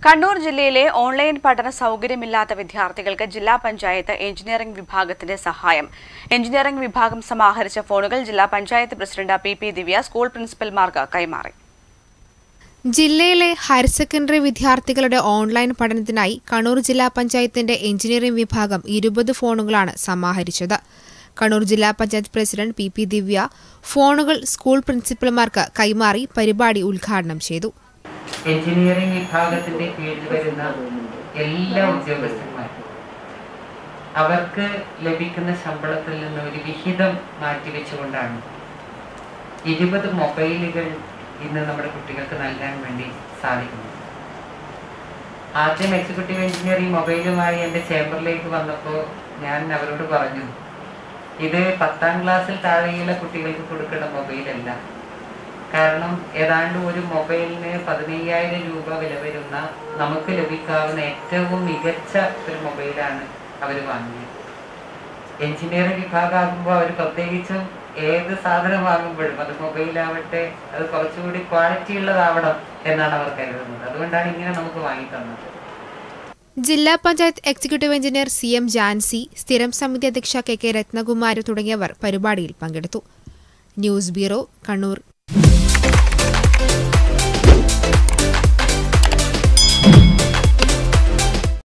കണ്ണൂർ ജില്ലയിലെ ഓൺലൈൻ പഠന സൗകര്യമില്ലാത്ത വിദ്യാർത്ഥികൾക്ക് ജില്ലാ പഞ്ചായത്ത് എഞ്ചിനീയറിംഗ് വിഭാഗത്തിന്റെ സഹായം എഞ്ചിനീയറിംഗ് വിഭാഗം സമാഹരിച്ച ഫോണുകൾ ജില്ലാ panchayat president P P Divya school പ്രിൻസിപ്പൽമാർക്ക് കൈമാറി ജില്ലയിലെ ഹയർ സെക്കൻഡറി വിദ്യാർത്ഥികളുടെ ഓൺലൈൻ പഠനത്തിനായി കണ്ണൂർ ജില്ലാ പഞ്ചായത്തിന്റെ എഞ്ചിനീയറിംഗ് വിഭാഗം ഇരുപത് ഫോണുകളാണ് സമാഹരിച്ചത് കണ്ണൂർ ജില്ലാ panchayat president P P Divya ഫോണുകൾ സ്കൂൾ പ്രിൻസിപ്പൽമാർക്ക് കൈമാറി പരിപാടി ഉദ്ഘാടനം ചെയ്തു എഞ്ചിനീയറിംഗ് വിഭാഗത്തിന്റെ കീഴിൽ വരുന്ന എല്ലാ ഉദ്യോഗസ്ഥന്മാരും അവർക്ക് ലഭിക്കുന്ന ശമ്പളത്തിൽ നിന്ന് ഒരു വിഹിതം മാറ്റിവെച്ചുകൊണ്ടാണ് ഇരുപത് മൊബൈലുകൾ ഇന്ന് നമ്മുടെ കുട്ടികൾക്ക് നൽകാൻ വേണ്ടി സാധിക്കുന്നത് ആദ്യം എക്സിക്യൂട്ടീവ് എഞ്ചിനീയർ ഈ മൊബൈലുമായി എൻ്റെ ചേംബറിലേക്ക് വന്നപ്പോൾ ഞാൻ അവരോട് പറഞ്ഞു ഇത് പത്താം ക്ലാസ്സിൽ താഴെയുള്ള കുട്ടികൾക്ക് കൊടുക്കേണ്ട മൊബൈലല്ല കാരണം ഏതാണ്ട് ഒരു മൊബൈലിന് പതിനയ്യായിരം രൂപ വില വരുന്ന നമുക്ക് ലഭിക്കാവുന്ന ഏറ്റവും മികച്ച ഒരു മൊബൈലാണ് അവർ വാങ്ങിയത് എഞ്ചിനീയറിംഗ് വിഭാഗമാകുമ്പോൾ അവർ പ്രത്യേകിച്ചും ഏത് സാധനം വാങ്ങുമ്പോഴും അത് മൊബൈലാവട്ടെ അത് കുറച്ചുകൂടി ക്വാളിറ്റി ഉള്ളതാവണം എന്നാണ് അവർ കരുതുന്നത് അതുകൊണ്ടാണ് ഇങ്ങനെ നമുക്ക് വാങ്ങി തന്നത് ജില്ലാ panchayat executive engineer C M Jancy സ്ഥിരം സമിതി അധ്യക്ഷ കെ കെ രത്നകുമാരി തുടങ്ങിയവർ പരിപാടിയിൽ പങ്കെടുത്തു ന്യൂസ് ബ്യൂറോ കണ്ണൂർ